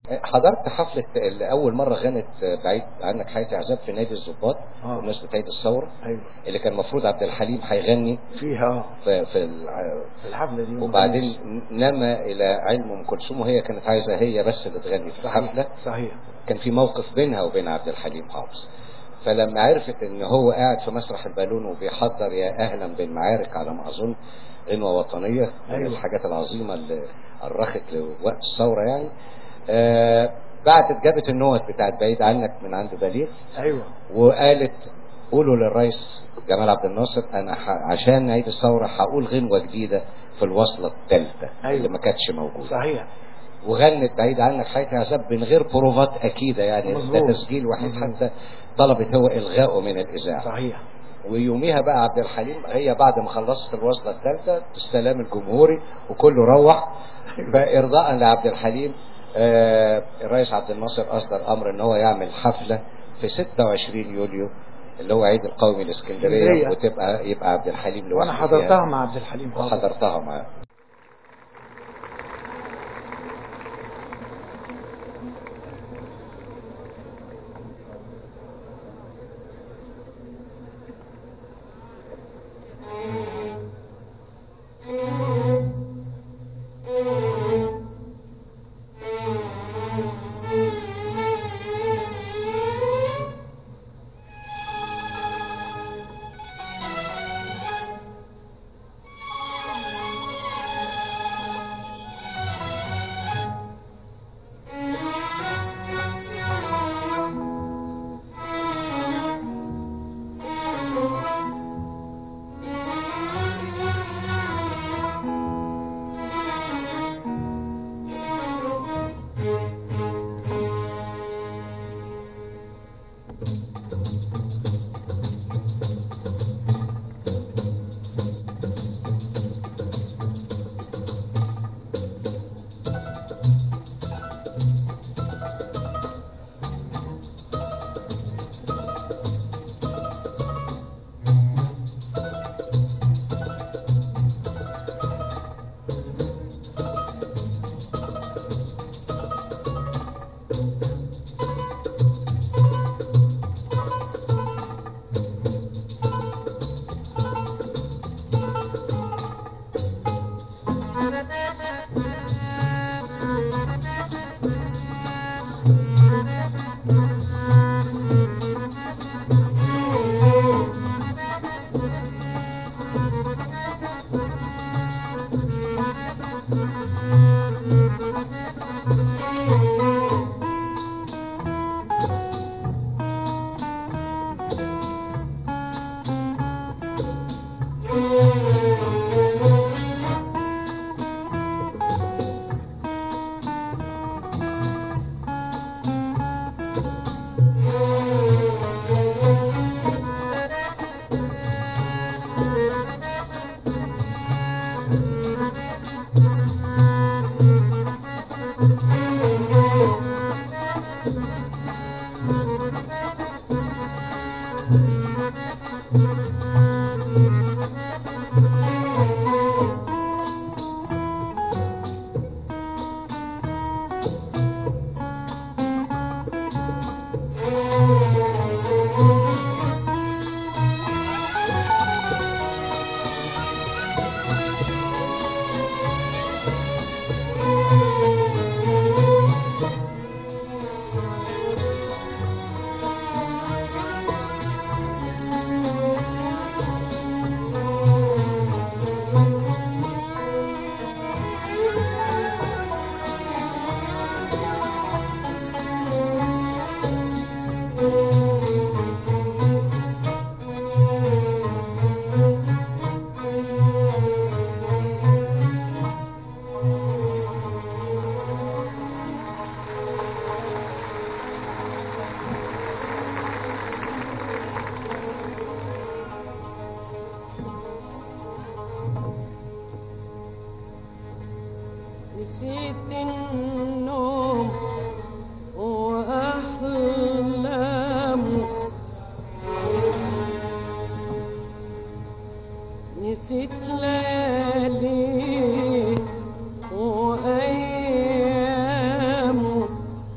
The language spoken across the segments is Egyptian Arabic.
حضرت حفلة اللي أول مرة غنت بعيد عنك حياتي عذاب في نادي الضباط آه. بمناسبة عيد الثورة ايوه اللي كان المفروض عبد الحليم هيغني فيها اه في, في الع- في الحفله دي وبعدين نما إلى علم أم كلثوم وهي كانت عايزة هي بس اللي تغني في الحفلة صحيح كان في موقف بينها وبين عبد الحليم حافظ فلما عرفت ان هو قاعد في مسرح البالون وبيحضر يا اهلا بالمعارك على ما اظن غنوة وطنية من أيوة. الحاجات العظيمة اللي أرخت لوقت الثورة يعني آه بعتت جابت النوت بتاعت بعيد عنك من عند بليغ ايوه وقالت قولوا للرئيس جمال عبد الناصر انا ح... عشان عيد الثورة هقول غنوة جديدة في الوصلة الثالثة أيوة. اللي ما كانتش موجودة صحيح وغنت بعيد عنك حياتي عذاب من غير بروفات اكيده يعني ده مظبوط. تسجيل وحيد مظبوط. حتى طلبت هو الغائه من الاذاعه صحيح ويوميها بقى عبد الحليم هي بعد ما خلصت الوصله الثالثه بالسلام الجمهوري وكله روح بقى ارضاء لعبد الحليم آه الرئيس عبد الناصر اصدر امر ان هو يعمل حفله في 26 يوليو اللي هو عيد القومي الاسكندريه اسكندرية. وتبقى يبقى عبد الحليم لوحده وانا فيها. حضرتها مع عبد الحليم حافظ وحضرتها معاه نسيت النوم وأحلامه نسيت ليالي وأيامه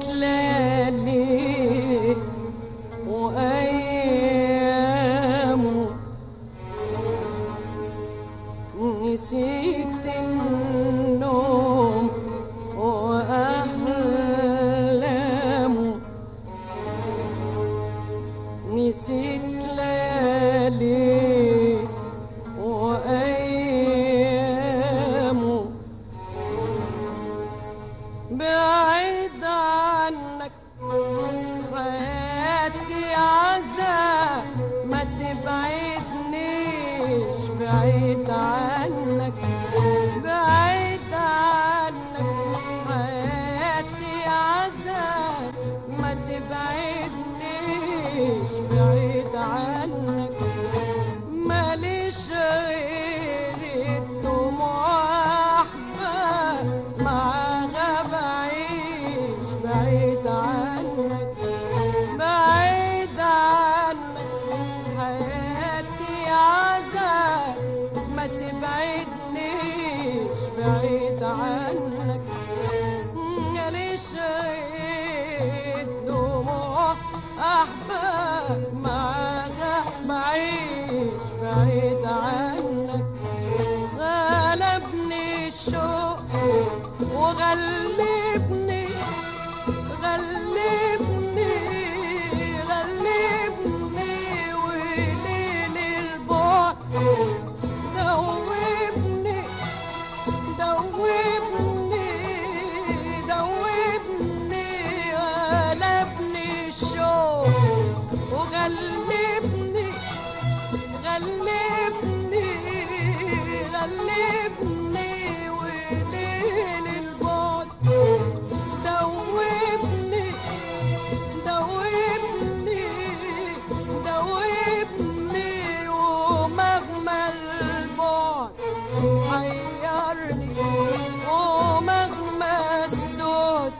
ليالي وأيامه نسيت النوم وأحلامه نسيت ليالي وأيامه بعيد عنك حياتي عذاب ما تبعدنيش بعيد عنك بعيد عنك حياتي عذاب ما تبعدنيش بعيد عنك ماليش غير الدموع أحباب معاها بعيش بعيد عنك بعيد عنك حياتي عذاب ما تبعدنيش بعيد عنك ماليش غير الدموع أحباب معاها بعيش بعيد عنك غلبني الشوق وغلبني غلبني غلبني وليل البعد دوبني دوبني دوبني غلبني الشوق وغلبني غلبني غلبني وليل البعد دوبني دوبني دوبني ومهما البعد حيرني ومهما السود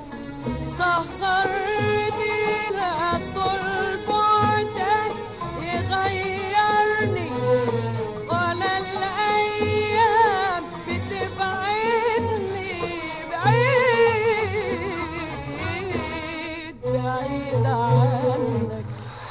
سهرني لا طول بعدك يغيرني ولا الأيام بتبعدني بعيد بعيد عنك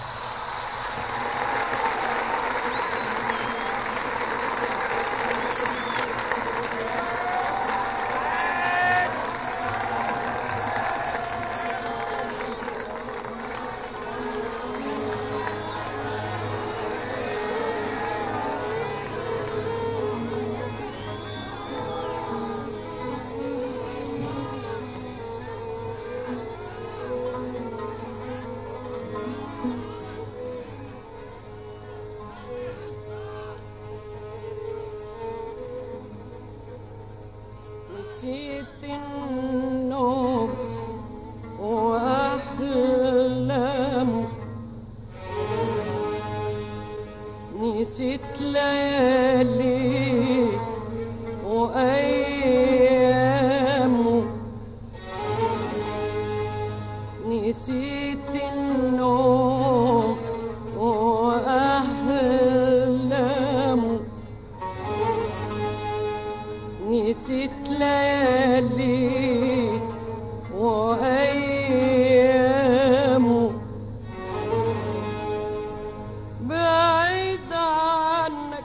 نسيت النوم وأحلامه نسيت ليالي وأيامه نسيت النوم وأحلامه نسيت ليالي وأيامه بعيد عنك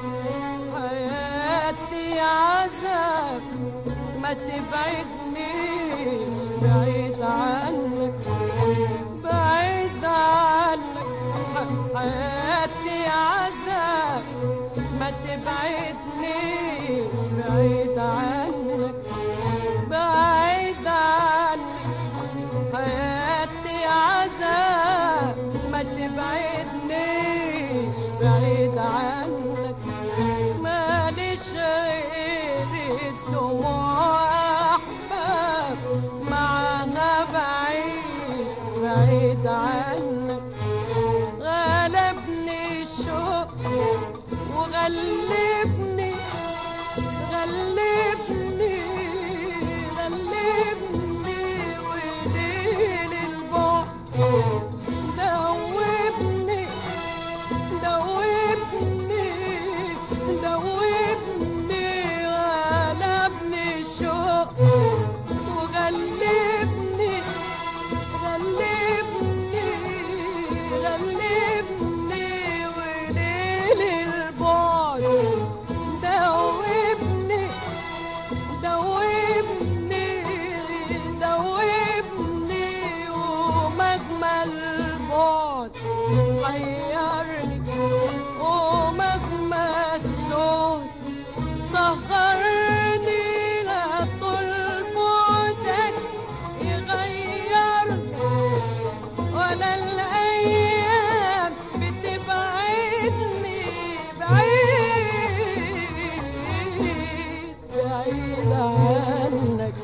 حياتي عذاب ما تبعدنيش بعيد عنك بعيد عنك حياتي عذاب ما تبعدنيش بعيد عنك بعيد عنك حياتي عذاب ما تبعدنيش بعيد عنك ماليش غير الدموع أحباب معاها بعيش بعيد عنك غلبني الشوق وغلبني غلبني غلبني وليل البعد دوبني دوبني دوبني غلبني الشوق وغلبني البعد غيرني ومهما الصوت سهرني لا طول بعدك يغيرني ولا الأيام بتبعدني بعيد بعيد عنك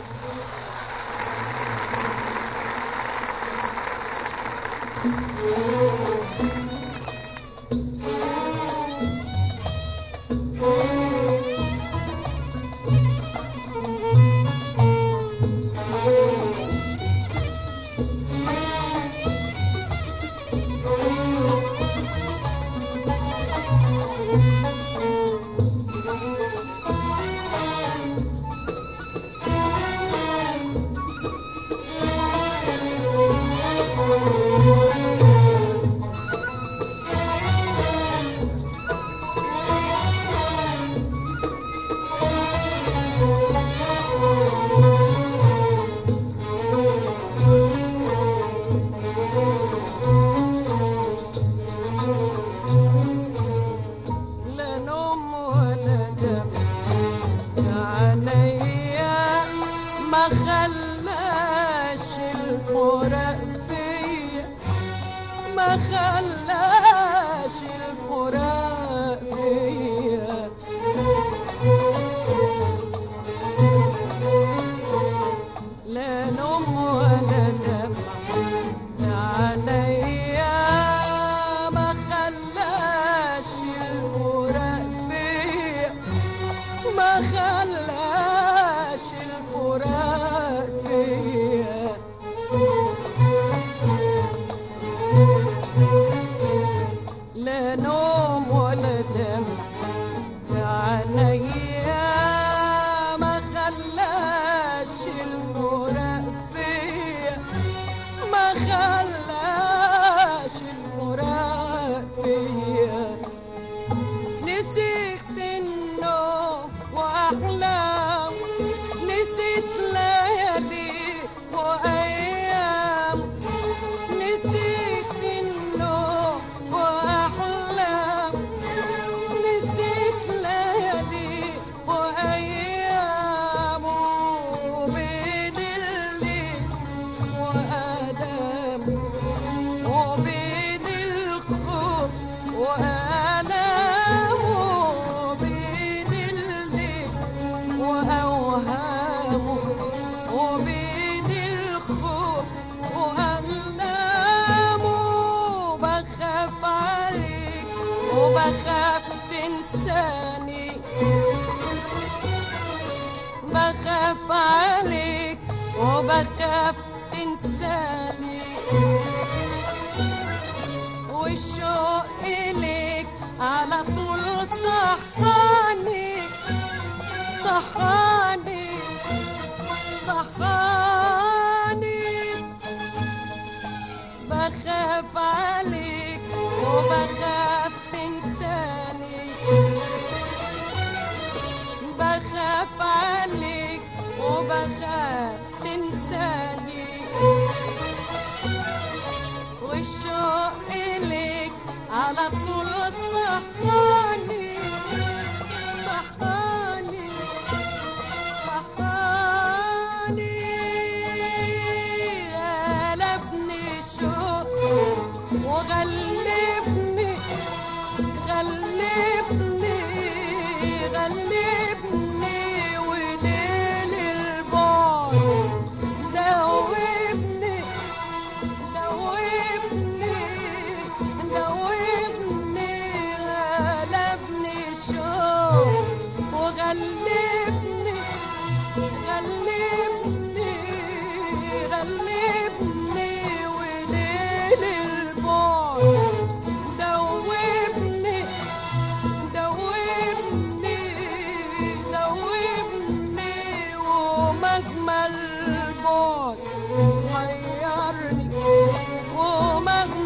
لا نوم ولا دم عينيا ما خلاش الفراق فيا ما خلاش الفراق فيا لا نوم ولا دمع عينيا ما خلاش الفراق فيا ما خلاش الفراق فيا لا نوم ولا دمع عينيا ما خلاش الفراق فيا ما خلاش الفراق فيا نسيت النوم واحلام نسيت ليالي وايام نسيت النوم واحلام نسيت ليالي وايام وبين الليل وادام وبين الخوف وآلام وبين الليل وأوهام وبين الخوف وألام بخاف عليك وبخاف تنساني بخاف عليك وبخاف تنساني والشوق إليك على طول صحاني صحاني صحاني بخاف عليك وبخاف تنساني بخاف عليك وبخاف تنساني والشوق إليك على طول صحاني صحاني صحاني غلبني شوق وغلبني غلبني غلبني وليل البعد دوبني دوبني دوبني غلبني شوق وغلبني غلبني غلبني وليل البعد دوبني دوبني دوبني ومجمل البعد غيرني ومجمل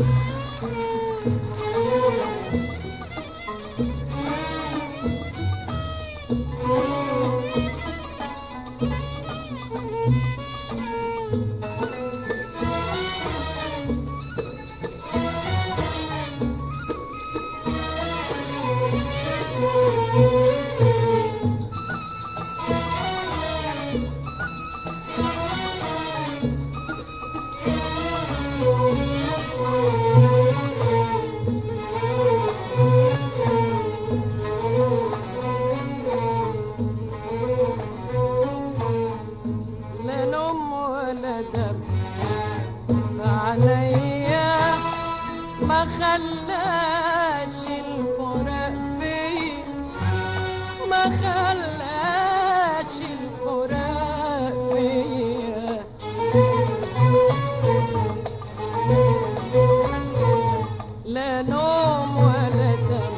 لا نوم ولا دم فعليا ما خلاش الفراق فيا ما خلاش الفراق فيا لا نوم ولا دم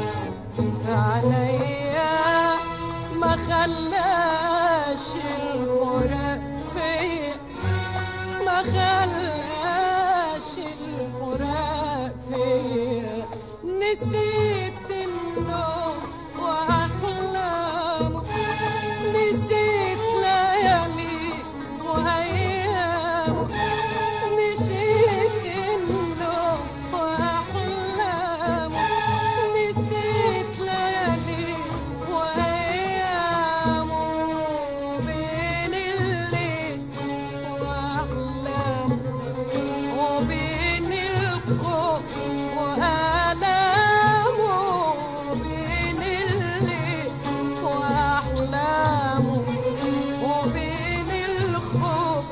فعليا ما خلاش الفراق فيا ما خلاش الفراق فيا نسيت النوم واحلامه نسيت ليالي وايامه نسيت النوم واحلامه نسيت ليالي وايامه بين الليل واحلامه وبين الخوف وآلامه بين الليل وأحلامه وبين الخوف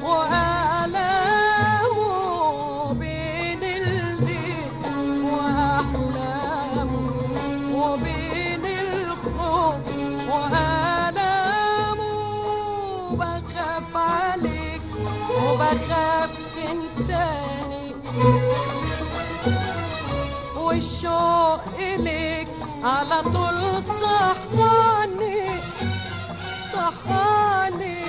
وآلامه بين الليل وأحلامه وبين الخوف وآلامه بخاف عليك وبخاف تنساني والشوق إليك على طول صحاني صحاني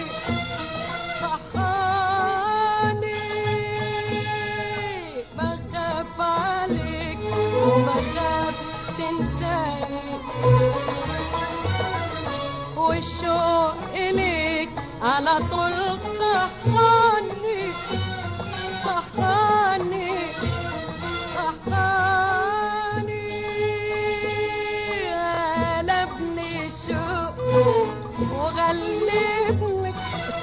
صحاني بخاف عليك وبخاف تنساني والشوق إليك على طول صحاني صحاني صحاني غلبني الشوق وغلبني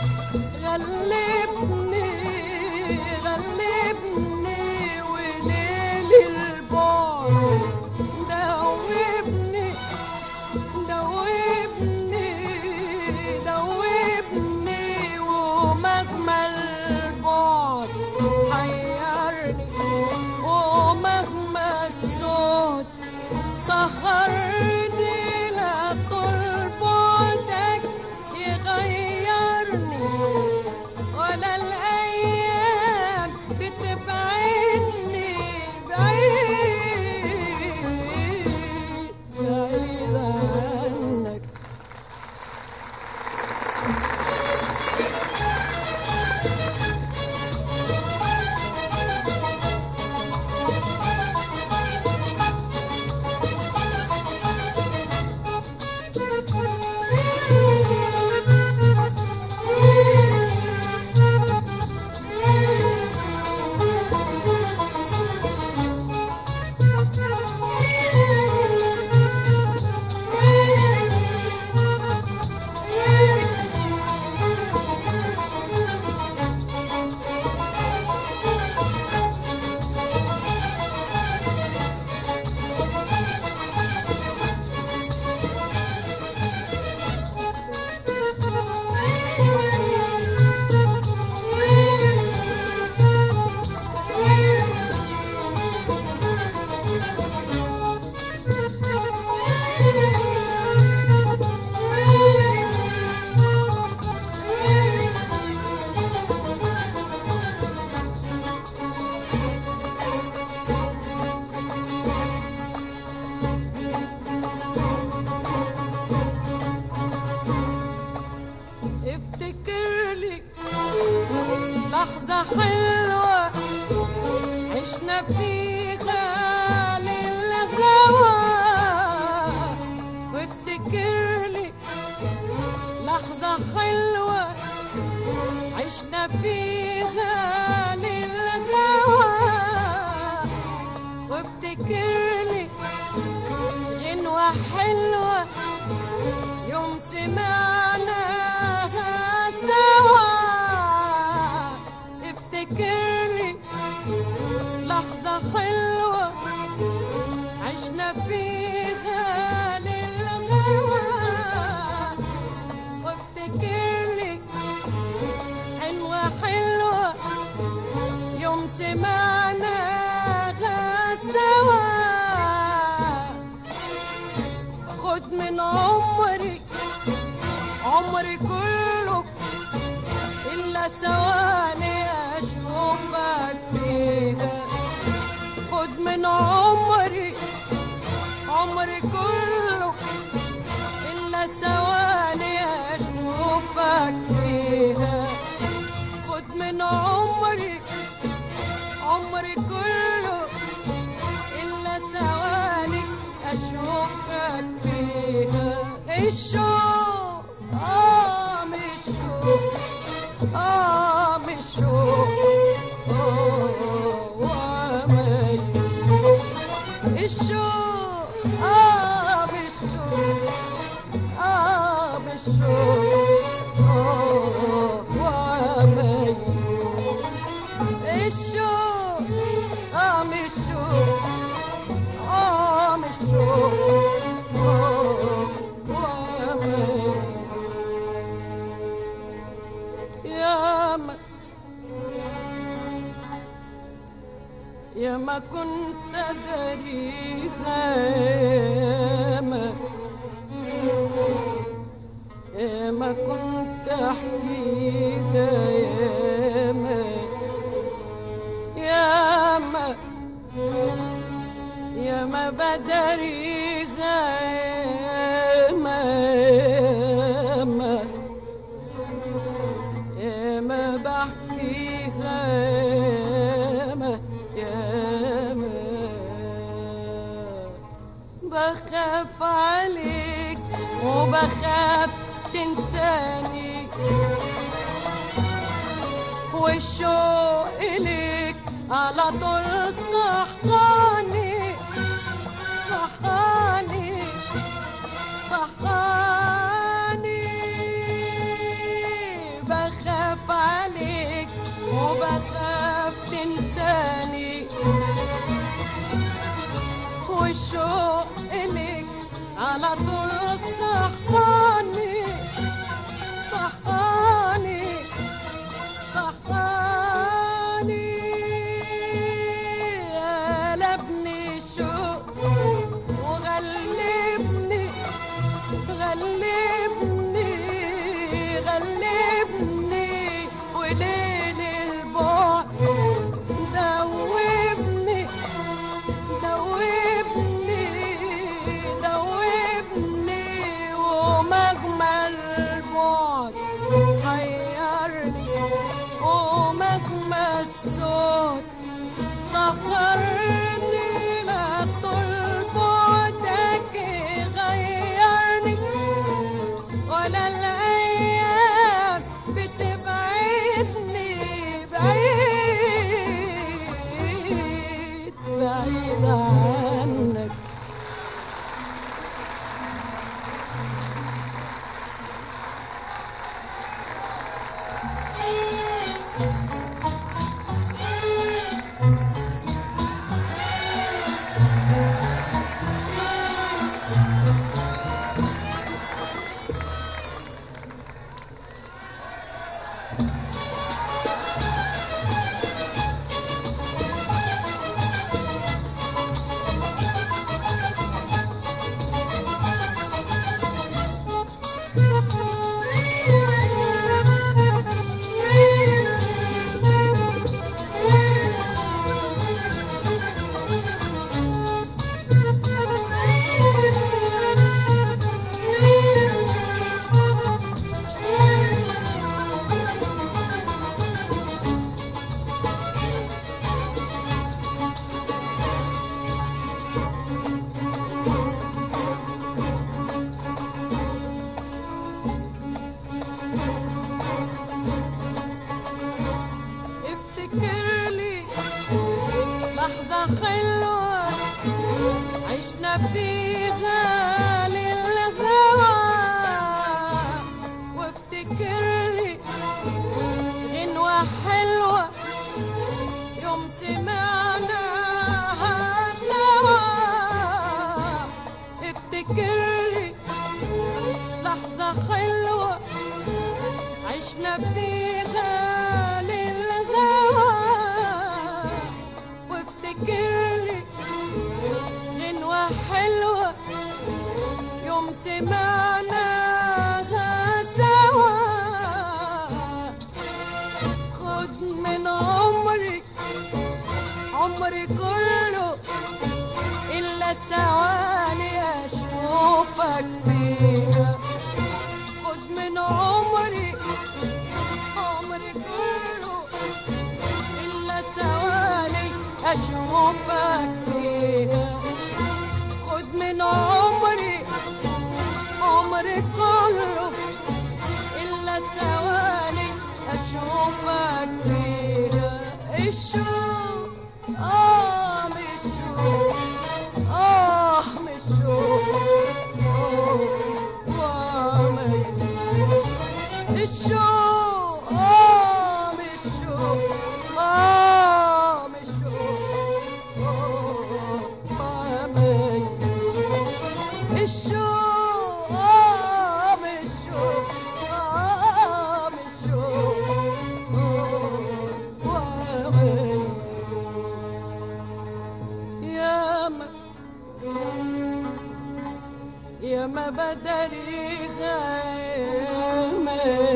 غلبني غلبني وليل البعد دوبني دوبني دوبني ومهما البعد حيرني ومهما الصوت سهرني لا طول بعدك يغيرني ولا الأيام بتبعدني بعيد بعيد عنك فيها للهوى وافتكر لي لحظة حلوة عشنا فيها للهوى وافتكر لي غنوة حلوة يوم سمعناها سوا افتكر لي لحظة حلوة عشنا فيها للغوى وافتكر لي حلوة حلوة يوم سمعناها سوا خد من عمري عمري كله إلا ثواني أشوفك فيها خد من عمري عمري كله إلا ثواني أشوفك فيها خد من عمري عمري كله إلا ثواني أشوفك فيها الشوق آه مش شوق آه مش شوق آه وعمل الشوق آه مش شوق آه مش شوق آه وعمل الشوق آه مش شوق آه مش شوق آه وعمل يا ما يا ما كنت أدريها يا ما يا ما كنت أحكيها يا ما يا ما يا ما بدريها يا ما يا ما يا ما بحكيها يا ما يا ما بخاف عليك وبخاف تنساني والشوق إليك على طول صحاني صحاني صحاني بخاف عليك وبخاف تنساني والشوق إليك على طول صحاني صحاني صحاني قلبني شوق وغلبني غلبني غلبني وليل البعد دوبني دوبني دوبني ومجمل بعد حيرني ومجمل صوت سخرني لا طول بعدك غيرني ولا الأيام بتبعدني بعيد بعيد عنك لحظة حلوة عشنا فيها للهوى وافتكري غنوة حلوة يوم سمعناها سوا افتكري لحظة حلوة عشنا فيها للهوى وافتكري غنوة حلوة يوم سمعناها سوا خد من عمري عمري كله إلا ثواني أشوفك فيها خد من عمري عمري كله إلا ثواني أشوفك فيها خد من عمري عمري كله إلا ثواني أشوفك فيها الشوق آه مش شوق آه مش شوق آه وعمل الشوق آه مش شوق آه مش شوق آه وعمل الشوق آه مش شوق آه مش شوق آه وعمل ياما ياما بدري غاما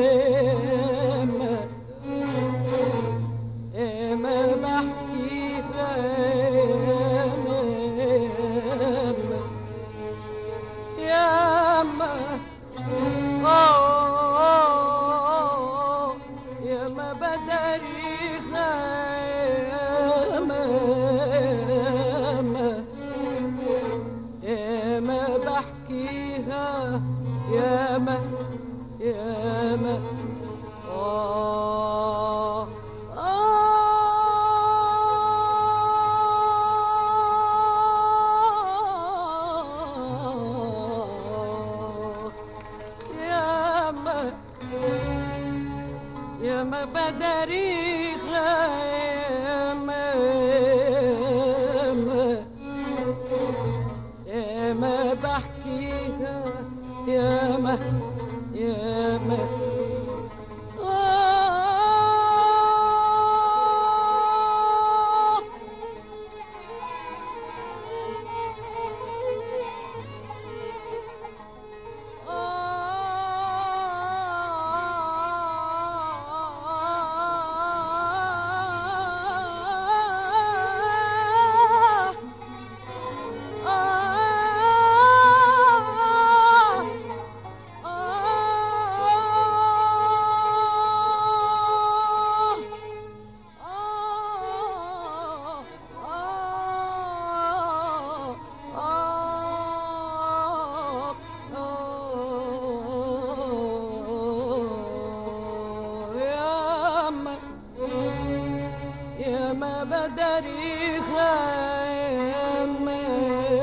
ياما بحكي غاما ياما آه ياما بدري غاما ياما بحكيها ياما ياما آه آه ياما ياما بدري غاما ياما بحكيها ياما ياما آه آه يا ما بدري ياما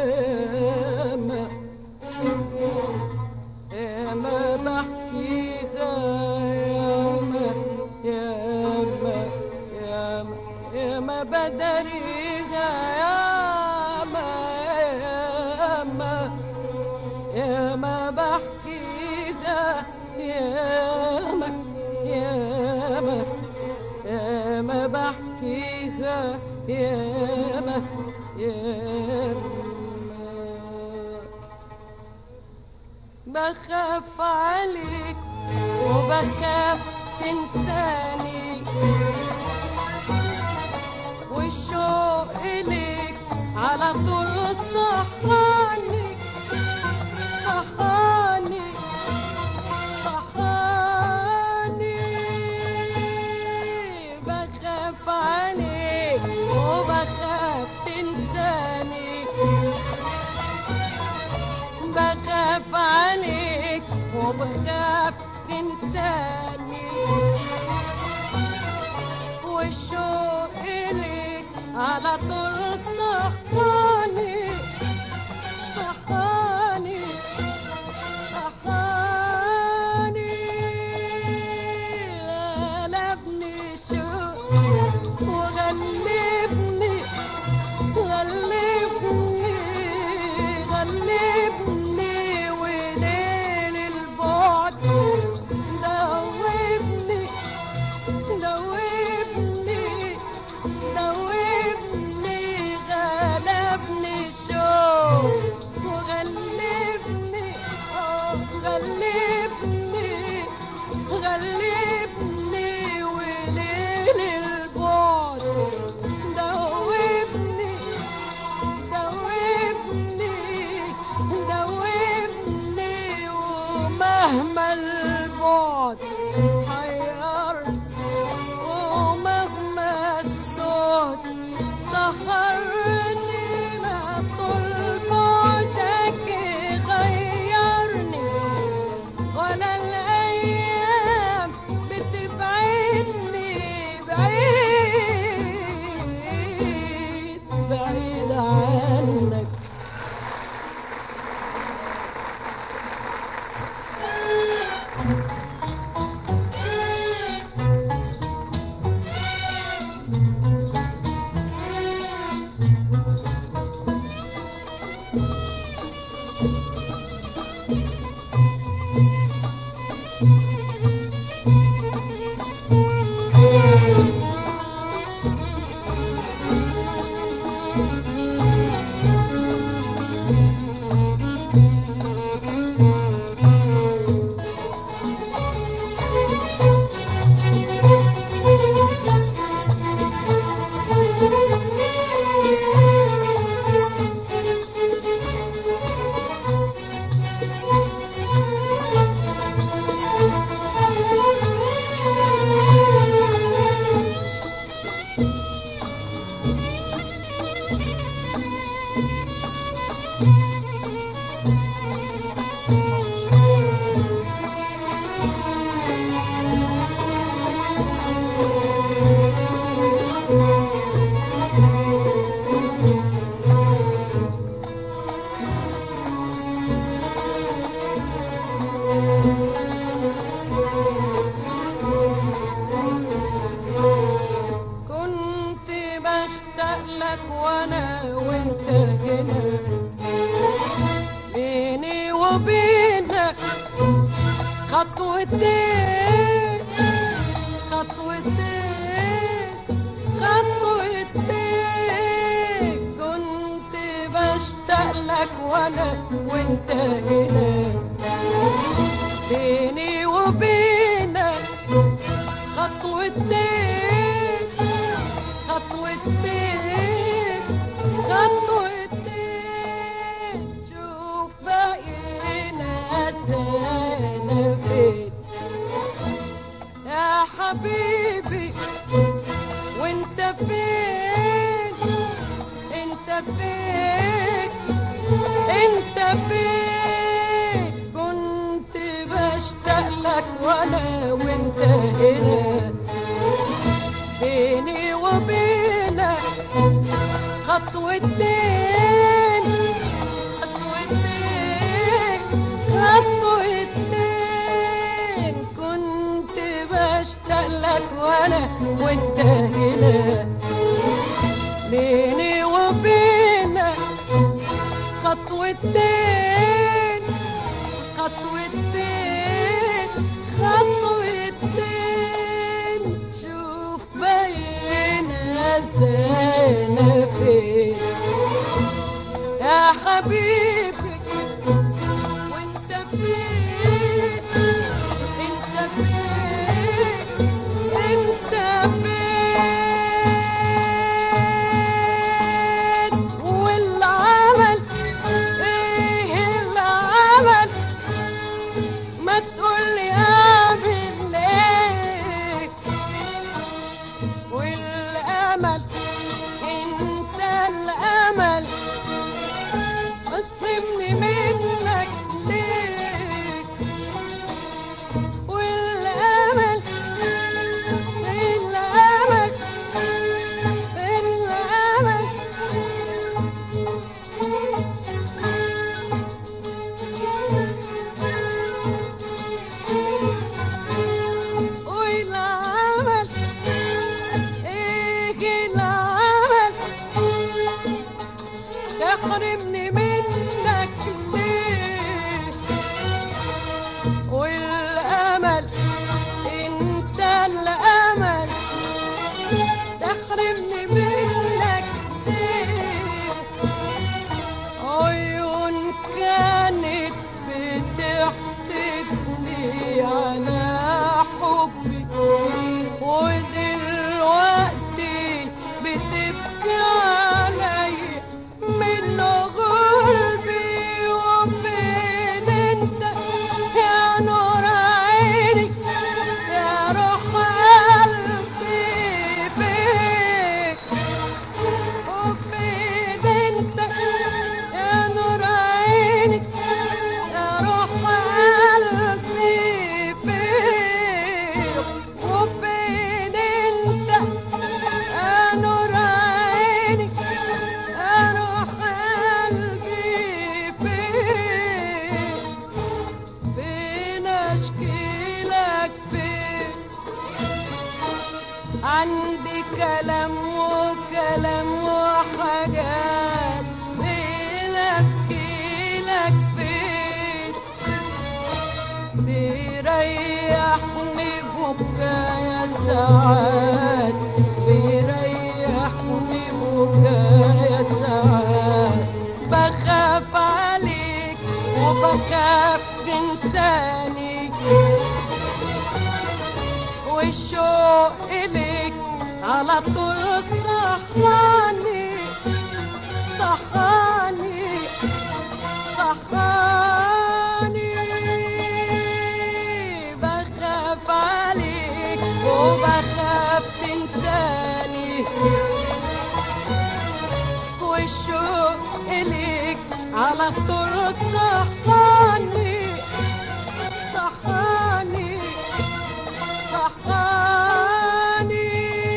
يا ما بحكيها ياما ياما ياما يا ما بدريها ياما ياما يا ما بحكيها ياما ياما يا ما بحكيها ياما ياما بخاف عليك وبخاف تنساني والشوق إليك على طول صحاني صحاني صحاني بخاف عليك وبخاف تنساني بخاف عليك وبخاف تنساني والشوق إليك على على طول صحاني صحاني صحاني غلبني شوق وغلبني غلبني غلبني وليل البعد دوبني دوبني دوبني غلبني الشوق وغلبني آه، غلبني غلبني وليل البعد دوبني دوبني دوبني ومهما البعد حيرني ومهما الصوت سهرني لا طول بعدك غيرني ولا الأيام بتبعدني بعيد بعيد عنك كنت بشتاق لك وانا وانت هنا بيني وبينك خطوتين خطوتين خطوتين كنت بشتاق لك وانا وانت هنا بيني وبينك خطوتين خطوتين خطوتين شوف بقينا سنة فين يا حبيبي وانت فين انت فين انت فين كنت بشتاق لك وانا وانت هنا بيني وبينك خطوتين خطوتين خطوتين كنت بشتاق لك وانا وانت هنا بيني وبينك خطوتين خطوتين خطوتين شوف بينا الزنا فين يا حبيبي وانت فين انت فين انت فين والعمل ايه العمل ما تقولي اعمل ايه والامل انت الامل ما تحرمني منك ليه والامل انت الامل تحرمني منك ليه عيون كانت بتحسدني على حبي ودلوقتي بتبكي علي من غلبي وفين انت يا نور عيني يا روح قلبي فيك وفين انت يا نور عيني يا روح قلبي فيك وفين انت يا نور عيني يا روح قلبي فيك فين اشكي لك فين عندي كلام وكلام وحاجات فين احكي لك فين بيريحني بكايا ساعات بيريحني بكايا ساعات بخاف عليك وبخاف تنساني والشوق إليك على طول صحاني صحاني صحاني بخاف عليك وبخاف تنساني والشوق إليك على طول صحاني صحاني صحاني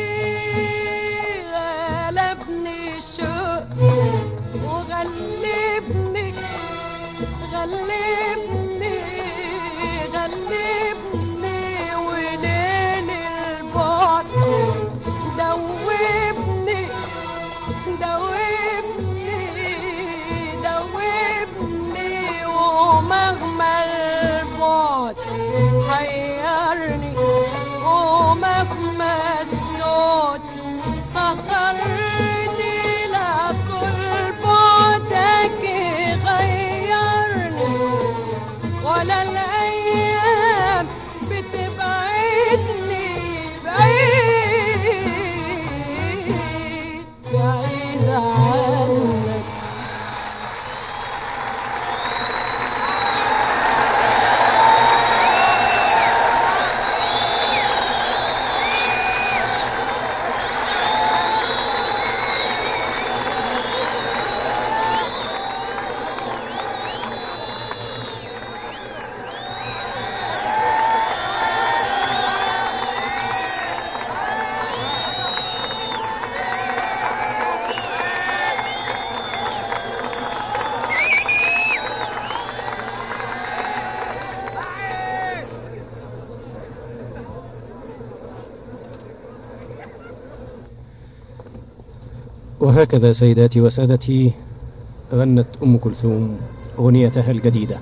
غلبني الشوق وغلبني غلبني غلبني وليل البعد دوبني دوبني دوبني ومهما البعد حيرني ومهما الصوت سهرني لا طول بعدك غيرني ولا الأيام بتبعدني بعيد بعيد عنك وهكذا سيداتي وسادتي غنت أم كلثوم أغنيتها الجديدة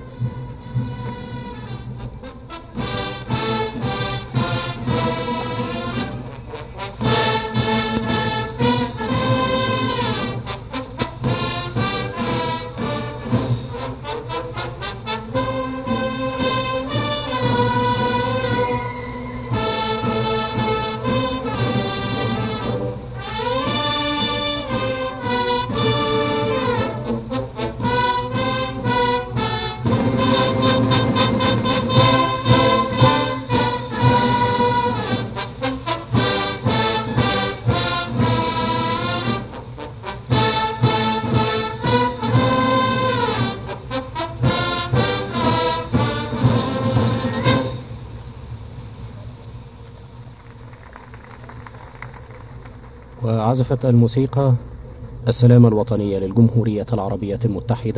وعزفت الموسيقى السلام الوطنية للجمهورية العربية المتحدة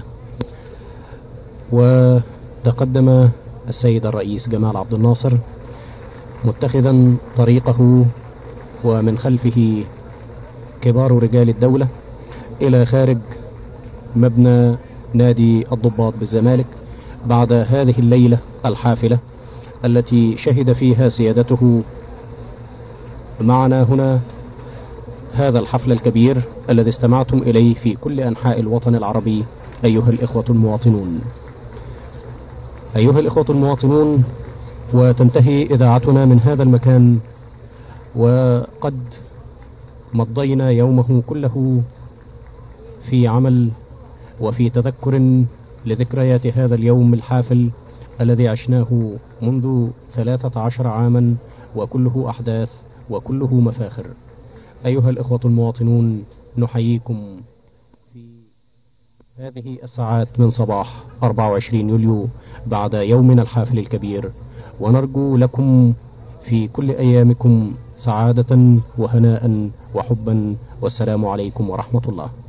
وتقدم السيد الرئيس جمال عبد الناصر متخذا طريقه ومن خلفه كبار رجال الدولة إلى خارج مبنى نادي الضباط بالزمالك بعد هذه الليلة الحافلة التي شهد فيها سيادته معنا هنا هذا الحفل الكبير الذي استمعتم إليه في كل أنحاء الوطن العربي أيها الإخوة المواطنون أيها الإخوة المواطنون وتنتهي إذاعتنا من هذا المكان وقد مضينا يومه كله في عمل وفي تذكر لذكريات هذا اليوم الحافل الذي عشناه منذ ثلاثة عشر عاما وكله أحداث وكله مفاخر أيها الإخوة المواطنون نحييكم في هذه الساعات من صباح 24 يوليو بعد يومنا الحافل الكبير ونرجو لكم في كل أيامكم سعادة وهناء وحبا والسلام عليكم ورحمة الله